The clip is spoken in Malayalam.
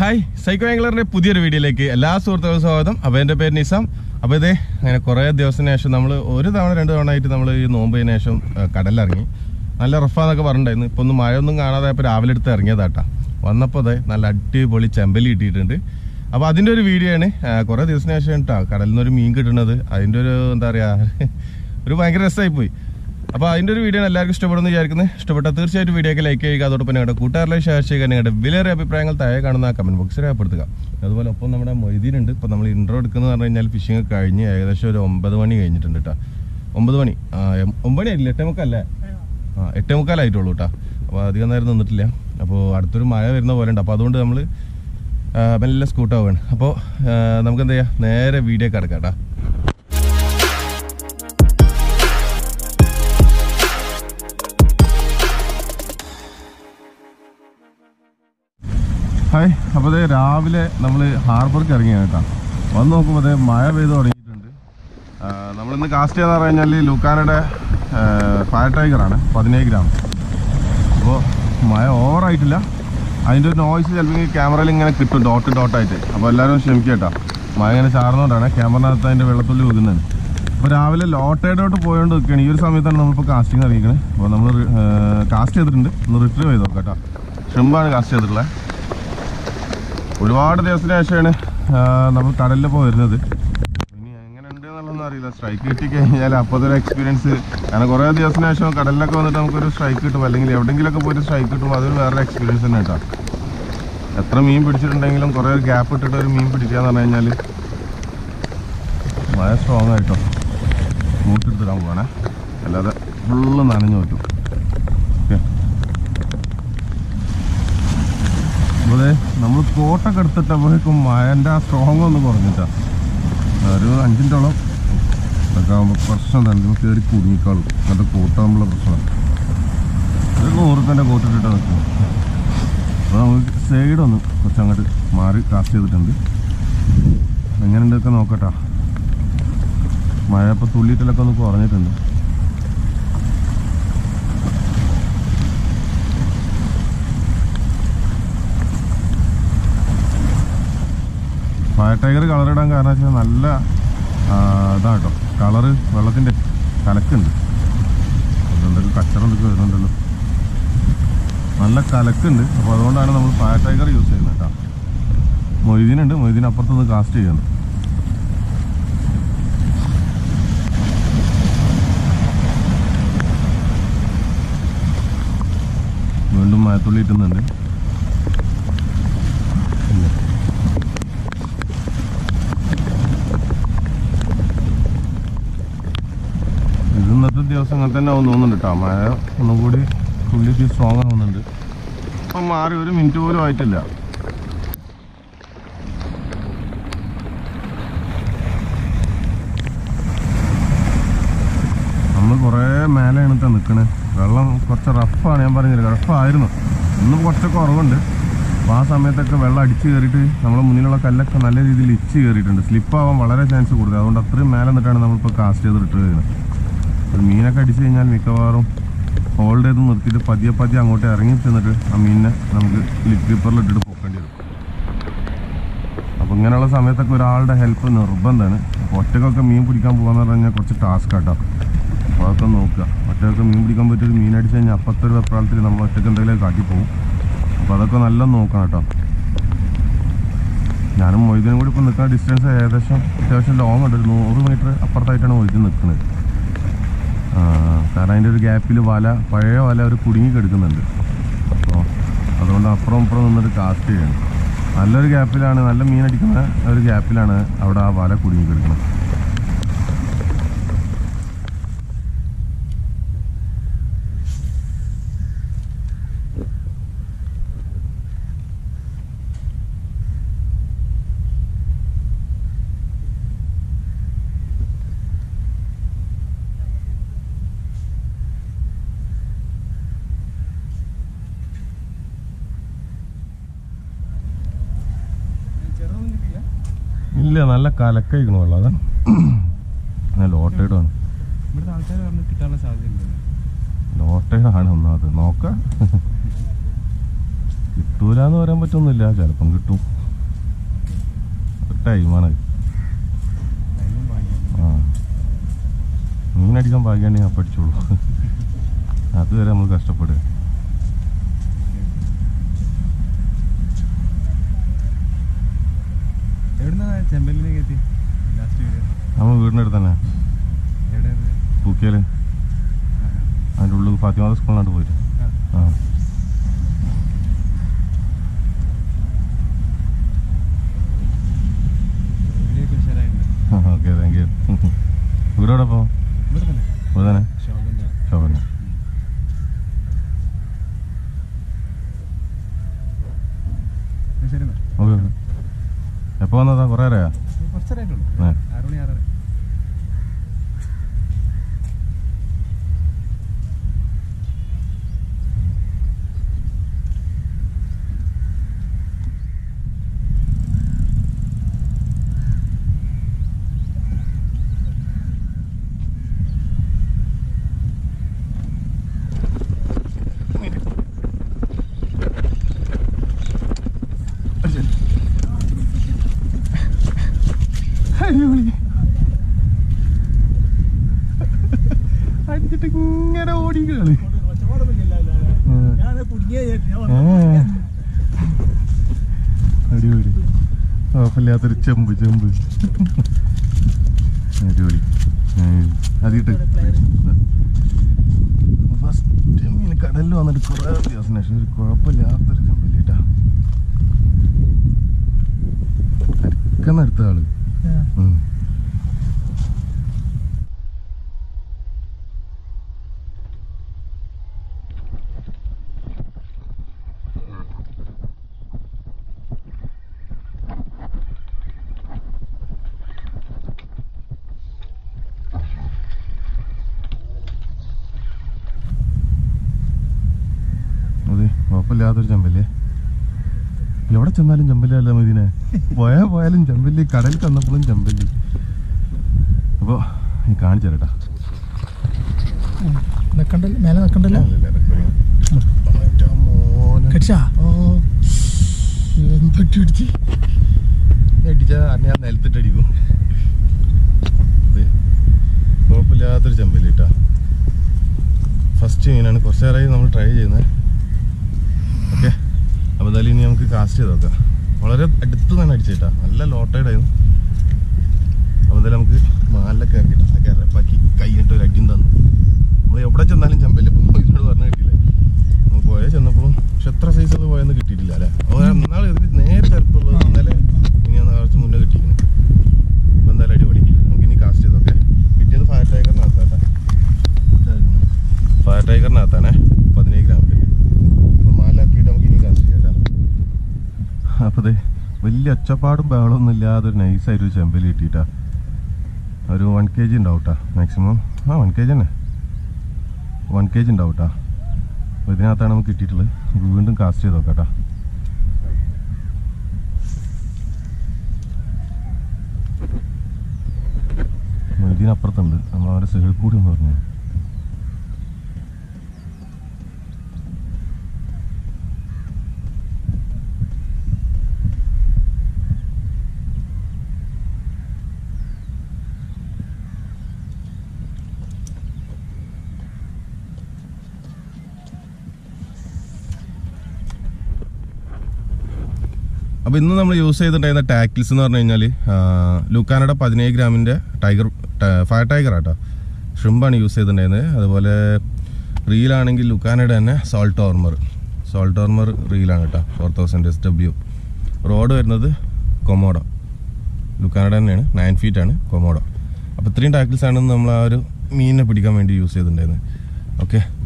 ഹായ് സൈക്കോ ആംഗ്ലറിന്റെ പുതിയൊരു വീഡിയോയിലേക്ക് എല്ലാ സുഹൃത്തുക്കൾക്കും സ്വാഗതം അപ്പോൾ എൻ്റെ പേര് നിസാം അപ്പോൾ ഇതേ അങ്ങനെ കുറേ ദിവസത്തിന് ശേഷം നമ്മൾ ഒരു തവണ രണ്ട് തവണ ആയിട്ട് നമ്മൾ ഈ നോമ്പിന് ശേഷം ആ, കടലിറങ്ങി നല്ല റഫാന്നൊക്കെ പറഞ്ഞിട്ടുണ്ടായിരുന്നു ഇപ്പൊ ഒന്നും മഴ ഒന്നും കാണാതെ ഇപ്പോൾ രാവിലെ എടുത്ത് ഇറങ്ങിയതാട്ടാ വന്നപ്പോൾ അതെ നല്ല അടിപൊളി ചെമ്പലി കിട്ടിയിട്ടുണ്ട് അപ്പോൾ അതിൻ്റെ ഒരു വീഡിയോ ആണ് ആ, കുറേ ദിവസത്തിന് ശേഷം കേട്ടോ കടലിൽ നിന്ന് ഒരു മീൻ കിട്ടുന്നത് അതിൻ്റെ ഒരു എന്താ പറയുക ഒരു ഭയങ്കര രസമായി പോയി അപ്പോൾ അതിൻ്റെ ഒരു വീഡിയോ എല്ലാവർക്കും ഇഷ്ടപ്പെടുന്നു വിചാരിക്കുന്നത് ഇഷ്ടപ്പെട്ടാൽ തീർച്ചയായിട്ടും വീഡിയോ ഒക്കെ ലൈക്ക് ചെയ്യുക അതോടൊപ്പം നിങ്ങളുടെ കൂട്ടുകാരിലെ ഷെയർ ചെയ്യുക നിങ്ങളുടെ വിലയേറിയ അഭിപ്രായങ്ങൾ താഴെ കാണുന്ന കമന്റ് ബോക്സിൽ രേഖപ്പെടുത്തുക അതുപോലെ ഒപ്പം നമ്മുടെ മൊയ്തീൻ ഉണ്ട് ഇപ്പോൾ നമ്മൾ ഇൻട്രോ എടുക്കുന്നത് പറഞ്ഞു കഴിഞ്ഞാൽ ഫിഷിംഗ് ഒക്കെ കഴിഞ്ഞ് ഏകദേശം ഒരു ഒമ്പത് മണി കഴിഞ്ഞിട്ടുണ്ട് കേട്ടോ ഒമ്പത് മണി ആ എം- ഒമ്പത് മണി ആയിട്ടില്ല എട്ടേ മുക്കല്ലേ ആ എട്ടേ മുക്കാലായിട്ടുള്ളൂ കേട്ടോ അപ്പോൾ അധികം നേരം നിന്നിട്ടില്ല അപ്പോൾ അടുത്തൊരു മഴ വരുന്ന പോലെ ഉണ്ട് അപ്പോൾ അതുകൊണ്ട് നമ്മൾ മെല്ലെ സ്കൂട്ടാവുകയാണ് അപ്പോൾ നമുക്ക് എന്താ ചെയ്യുക നേരെ വീഡിയോ ഒക്കെ എടുക്കാം കേട്ടോ ഹായ് അപ്പോൾ ദേ രാവിലെ നമ്മൾ ഹാർബർക്ക് ഇറങ്ങിയാണ് കേട്ടോ വന്ന് നോക്കുമ്പോൾ ദേ മഴ പെയ്ത് തുടങ്ങിയിട്ടുണ്ട് ആ, നമ്മളിന്ന് കാസ്റ്റ് ചെയ്തെന്ന് പറഞ്ഞു കഴിഞ്ഞാൽ ലൂക്കാനയുടെ ഫയർ ടൈഗറാണ് പതിനേഴ് ഗ്രാം അപ്പോൾ മഴ ഓവറായിട്ടില്ല അതിൻ്റെ ഒരു നോയ്സ് ചിലപ്പോൾ ക്യാമറയിൽ ഇങ്ങനെ കിട്ടും ഡോട്ട് ഡോട്ടായിട്ട് അപ്പോൾ എല്ലാവരും ക്ഷമിക്കുക കേട്ടോ മഴ ഇങ്ങനെ ചാർന്നുകൊണ്ടാണ് ക്യാമറനകത്ത് അതിൻ്റെ വെള്ളത്തുള്ളി ഒതുന്നത് അപ്പോൾ രാവിലെ ലോട്ടേഡോട്ട് പോയോണ്ട് നിൽക്കുകയാണ് ഈ ഒരു സമയത്താണ് നമ്മളിപ്പോൾ കാസ്റ്റിംഗ് ഇറങ്ങിക്കുന്നത് അപ്പോൾ നമ്മൾ കാസ്റ്റ് ചെയ്തിട്ടുണ്ട് ഒന്ന് റിട്രീവ് ചെയ്ത് നോക്കാം കേട്ടോ ഷ്രിമ്പാണ് കാസ്റ്റ് ചെയ്തിട്ടുള്ളത് ഒരുപാട് ദിവസത്തിന് ശേഷമാണ് ആ, നമ്മൾ കടലിൽ ഇപ്പോൾ വരുന്നത് ഇനി എങ്ങനെ ഉണ്ട് എന്നുള്ളതൊന്നും അറിയില്ല സ്ട്രൈക്ക് കിട്ടി കഴിഞ്ഞാൽ അപ്പോഴത്തെ ഒരു എക്സ്പീരിയൻസ് കാരണം കുറേ ദിവസത്തിന് ശേഷം കടലിലൊക്കെ വന്നിട്ട് നമുക്കൊരു സ്ട്രൈക്ക് കിട്ടും അല്ലെങ്കിൽ എവിടെയെങ്കിലുമൊക്കെ പോയിട്ട് സ്ട്രൈക്ക് കിട്ടും അതൊരു വേറെ എക്സ്പീരിയൻസ് തന്നെ കേട്ടോ എത്ര മീൻ പിടിച്ചിട്ടുണ്ടെങ്കിലും കുറേ ഒരു ഗ്യാപ്പ് ഇട്ടിട്ട് ഒരു മീൻ പിടിക്കാന്ന് പറഞ്ഞു കഴിഞ്ഞാൽ മഴ സ്ട്രോങ് ആയിട്ടോ മൂട്ടെടുത്തിടാൻ പോവാണേ അല്ലാതെ ഫുള്ള് നനഞ്ഞു പറ്റും ഓക്കെ അതെ നമ്മൾ കോട്ടൊക്കെ എടുത്തിട്ടപ്പോഴേക്കും മഴൻ്റെ ആ സ്ട്രോങ് ഒന്ന് കുറഞ്ഞിട്ടാ ഒരു അഞ്ചിൻ്റോളം ഇതൊക്കെ ആകുമ്പോൾ പ്രശ്നം തന്നെ നമുക്ക് കയറി കുടുങ്ങിക്കാളും അങ്ങനത്തെ കോട്ടാകുമ്പോഴുള്ള പ്രശ്നമാണ് ഒരു നൂറുപ്പേൻ്റെ കോട്ടിട്ടിട്ട് നിൽക്കും അപ്പോൾ നമുക്ക് സൈഡ് ഒന്ന് കുറച്ച് അങ്ങോട്ട് മാറി കാസ്റ്റ് ചെയ്തിട്ടുണ്ട് എങ്ങനെയുണ്ടൊക്കെ നോക്കട്ടാ മഴ ഇപ്പോൾ തുള്ളിയിട്ടിലൊക്കെ ഒന്ന് കുറഞ്ഞിട്ടുണ്ട് ഫയർ ടൈഗർ കളർ ഇടാൻ കാരണം വെച്ചാൽ നല്ല ആ, ഇതാ കേട്ടോ കളറ് വെള്ളത്തിൻ്റെ കലക്കുണ്ട് അതുകൊണ്ടൊക്കെ കച്ചറ എന്തൊക്കെ വരുന്നുണ്ടല്ലോ നല്ല കലക്കുണ്ട് അപ്പോൾ അതുകൊണ്ടാണ് നമ്മൾ ഫയർ ടൈഗർ യൂസ് ചെയ്യുന്നത് കേട്ടോ മൊയ്തീനുണ്ട് മൊയ്തീൻ അപ്പുറത്തുനിന്ന് കാസ്റ്റ് ചെയ്യുന്നു വീണ്ടും മഴത്തുള്ളി ഇട്ടുന്നുണ്ട് ഇല്ല. ഇത് ഇന്നത്തെ ദിവസം അങ്ങനെ തന്നെ ആവും തോന്നുന്നുണ്ട് കേട്ടോ മഴ ഒന്നും കൂടി തുള്ളിക്ക് സ്ട്രോങ് ആവുന്നുണ്ട് അപ്പം മാറി ഒരു മിനിറ്റ് പോലും ആയിട്ടില്ല നമ്മൾ കുറേ മേലെ എണീറ്റാ നിൽക്കണേ വെള്ളം കുറച്ച് റഫാണ് ഞാൻ പറഞ്ഞില്ല റഫായിരുന്നു ഇന്നും കുറച്ചൊക്കെ കുറവുണ്ട് അപ്പോൾ ആ സമയത്തൊക്കെ വെള്ളം അടിച്ച് കയറിയിട്ട് നമ്മുടെ മുന്നിലുള്ള കല്ലൊക്കെ നല്ല രീതിയിൽ ഇച്ച് കയറിയിട്ടുണ്ട് സ്ലിപ്പ് ആവാൻ വളരെ ചാൻസ് കൂടുതൽ അതുകൊണ്ട് അത്രയും മേലെ നിന്നിട്ടാണ് നമ്മളിപ്പോൾ കാസ്റ്റ് ചെയ്ത് റിട്ടേൺ ചെയ്യുന്നത് ഒരു മീനൊക്കെ അടിച്ച് കഴിഞ്ഞാൽ മിക്കവാറും ഹോൾഡ് ചെയ്ത് നിർത്തിയിട്ട് പതിയെ പതിയെ അങ്ങോട്ട് ഇറങ്ങി ചെന്നിട്ട് ആ മീനിനെ നമുക്ക് ലിപ് ക്രീപ്പറിൽ ഇട്ടിട്ട് പോക്കേണ്ടി വരും അപ്പോൾ ഇങ്ങനെയുള്ള സമയത്തൊക്കെ ഒരാളുടെ ഹെൽപ്പ് നിർബന്ധമാണ് അപ്പോൾ ഒറ്റക്കൊക്കെ മീൻ പിടിക്കാൻ പോകാന്ന് പറഞ്ഞു കഴിഞ്ഞാൽ കുറച്ച് ടാസ്ക് ആട്ടോ അപ്പോൾ അതൊക്കെ നോക്കുക ഒറ്റക്കൊക്കെ മീൻ പിടിക്കാൻ പറ്റിയൊരു മീൻ അടിച്ച് കഴിഞ്ഞാൽ അപ്പത്തെ ഒരു വെപ്രാളത്തിൽ നമ്മൾ ഒറ്റക്ക് എന്തെങ്കിലും കാട്ടി പോകും അപ്പോൾ അതൊക്കെ നല്ല നോക്കണം കേട്ടോ ഞാനും മൊയ്തീനും കൂടി ഇപ്പോൾ നിൽക്കുന്ന ഡിസ്റ്റൻസ് ഏകദേശം അത്യാവശ്യം ലോങ് ഉണ്ട് ഒരു നൂറ് മീറ്റർ അപ്പുറത്തായിട്ടാണ് മൊയ്തീൻ നിൽക്കുന്നത് ആ, കാരണം അതിൻ്റെ ഒരു ഗ്യാപ്പിൽ വല പഴയ വല ഒരു കുടുങ്ങി കിടക്കുന്നുണ്ട് അപ്പോൾ അതുകൊണ്ട് അപ്പുറം ഇപ്പുറം നിന്നിട്ട് കാസ്റ്റ് ചെയ്യണം നല്ലൊരു ഗ്യാപ്പിലാണ് നല്ല മീൻ അടിക്കുന്ന ഒരു ഗ്യാപ്പിലാണ് അവിടെ ആ വല കുടുങ്ങി കിടക്കുന്നത് ഇല്ല നല്ല കലക്കഴിക്കണ വെള്ളം അതാണ് നല്ല ഓട്ടയിടാണ് ഇവിടുത്തെ ആൾക്കാർ പറഞ്ഞ് കിട്ടാനുള്ള സാധ്യതയുണ്ട് ലോട്ടയാണ് ഒന്നാമത് നോക്ക കിട്ടും കിട്ടൂല എന്ന് പറയാൻ പറ്റൊന്നുമില്ല ചിലപ്പം കിട്ടും ടൈമാണ് ടൈമും ഭാഗ്യം ആ മീനടിക്കാൻ ഭാഗ്യമാണെങ്കിൽ അപ്പം അടിച്ചോളൂ അതുവരെ നമ്മൾ കഷ്ടപ്പെടുക എവിടുന്നാ ചെമ്പലിലേക്ക് എത്തി ലാസ്റ്റ് വീഡിയോ നമ്മൾ വീടിൻ്റെ അടുത്ത് തന്നെ എവിടെയായിരുന്നു പൂക്കിയാൽ അതിൻ്റെ ഉള്ളിൽ ഫാത്തിമാത സ്കൂളിനോട്ട് പോയിട്ട് ആ ആ വീഡിയോ ഒക്കെ ഉഷാറായിട്ടുണ്ട് ഓക്കെ താങ്ക് യു വീടോടെ പോ ഇവിടെ തന്നെ ഇവിടെ തന്നെ ശോഭന്റെ ശോഭന ശരി എന്നാ ഓക്കെ ഓക്കെ എപ്പോൾ വന്നതാ കുറേ അറിയാ കുറച്ചേരായിട്ടുള്ളൂ ഏ ആറ് മണി ആറര അടിപൊളി അടിച്ചിട്ട് ഇങ്ങനെ ഓടിക്കള് അടിപൊളി കുഴപ്പമില്ലാത്തൊരു ചെമ്പ് ചെമ്പ് അടിപൊളി ഏയ്. അതിട്ട് ഫസ്റ്റ് മീൻ കടലിൽ വന്നിട്ട് കുറേ ദിവസം ശേഷം ഒരു കുഴപ്പമില്ലാത്തൊരു ചെമ്പില്ലേട്ടാ അരക്കുന്ന അടുത്ത ആള് ഉം. അതെ കുഴപ്പമില്ലാത്തൊരു ചെമ്പല്ലേ എവിടെ ചെന്നാലും ചെമ്പല്ലല്ല മതിനെ പോയാ പോയാലും ചെമ്പല്ലി കടലിൽ ചെന്നപ്പോഴും ചെമ്പല്ലി അപ്പൊ നീ കാണിച്ചു തരട്ടാ നിക്കണ്ടല്ലോ മേലെ നിക്കണ്ടല്ലോ കടിച്ചാ എന്തൊക്കെ അടിച്ച് അടിച്ചാ ഞാൻ നിലത്തിട്ടടിക്കും കുഴപ്പമില്ലാത്തൊരു ചെമ്പല്ലി കേട്ടാ ഫസ്റ്റ് മീനാണ് കുറച്ച് നേരമായി നമ്മൾ ട്രൈ ചെയ്യുന്നത് ഓക്കെ അപ്പോൾ എന്തായാലും ഇനി നമുക്ക് കാസ്റ്റ് ചെയ്ത് നോക്കാം വളരെ അടുത്ത് തന്നെ അടിച്ചേട്ടാ നല്ല ലോട്ടൈഡ് ആയിരുന്നു അപ്പോൾ എന്തായാലും നമുക്ക് മാലിലൊക്കെ ഇറക്കിട്ടാ കയറപ്പാക്കി കൈയിട്ട് ഒരു അടിയും തന്നു നമ്മൾ എവിടെ ചെന്നാലും ചെമ്പല്ല ഇപ്പം ഇതിനോട് പറഞ്ഞു കിട്ടിയില്ല നമ്മൾ പോയ ചെന്നപ്പോഴും പക്ഷെ എത്ര സൈസ് അത് പോയെന്ന് കിട്ടിയിട്ടില്ല അല്ലേ അപ്പോൾ നാളെ ഇതിന് നേരെ ചെറുപ്പമുള്ളത് ഇന്നലെ ഇനി ഞാൻ കുറച്ച് മുന്നേ കിട്ടിയിരുന്നു അപ്പോൾ എന്തായാലും അടിപൊളി നമുക്ക് ഇനി കാസ്റ്റ് ചെയ്ത് നോക്കെ കിട്ടിയത് ഫയർ ടൈഗറിനകത്താട്ടാ ഫയർ ടൈഗറിനകത്താണേ പതിനേഴ് ഗ്രാമിൻ്റെ അപ്പോൾ മാലാക്കിയിട്ട് നമുക്ക് ഇനി കാസ്റ്റ് ചെയ്യാം അപ്പോൾ അതെ വലിയ ഒച്ചപ്പാടും ബഹളമൊന്നും ഇല്ലാതെ ഒരു നൈസായിട്ട് ഒരു ചെമ്പലി കിട്ടിയിട്ടാ ഒരു വൺ കെ ജി ഉണ്ടാവും കേട്ടോ മാക്സിമം ആ വൺ കെ ജി തന്നെ വൺ കെ ജി ഉണ്ടാവും കേട്ടോ അപ്പോൾ ഇതിനകത്താണ് നമുക്ക് കിട്ടിയിട്ടുള്ളത് നമുക്ക് വീണ്ടും കാസ്റ്റ് ചെയ്ത് നോക്കാം കേട്ടോ ഇതിനപ്പുറത്തുണ്ട് നമ്മൾ അവരെ സൈഡിൽ കൂടി ഒന്ന് പറഞ്ഞു അപ്പോൾ ഇന്ന് നമ്മൾ യൂസ് ചെയ്തിട്ടുണ്ടായിരുന്ന ടാക്കിൽസ് എന്ന് പറഞ്ഞു കഴിഞ്ഞാൽ ലൂക്കാനയുടെ പതിനേഴ് ഗ്രാമിൻ്റെ ടൈഗർ ഫയർ ടൈഗർ ആട്ടോ ഷ്രിമ്പാണ് യൂസ് ചെയ്തിട്ടുണ്ടായിരുന്നത് അതുപോലെ റീലാണെങ്കിൽ ലുക്കാനയുടെ തന്നെ സോൾട്ട് ഓർമർ സോൾട്ട് ഓർമർ റീലാണ് കേട്ടോ four thousand S W road വരുന്നത് കൊമോഡോ ലുക്കാനയുടെ തന്നെയാണ് നയൻ ഫീറ്റ് ആണ് കൊമോഡോ അപ്പോൾ ഇത്രയും ടാക്കിൽസ് ആണ് നമ്മൾ ആ ഒരു മീനിനെ പിടിക്കാൻ വേണ്ടി യൂസ് ചെയ്തിട്ടുണ്ടായിരുന്നത് ഓക്കെ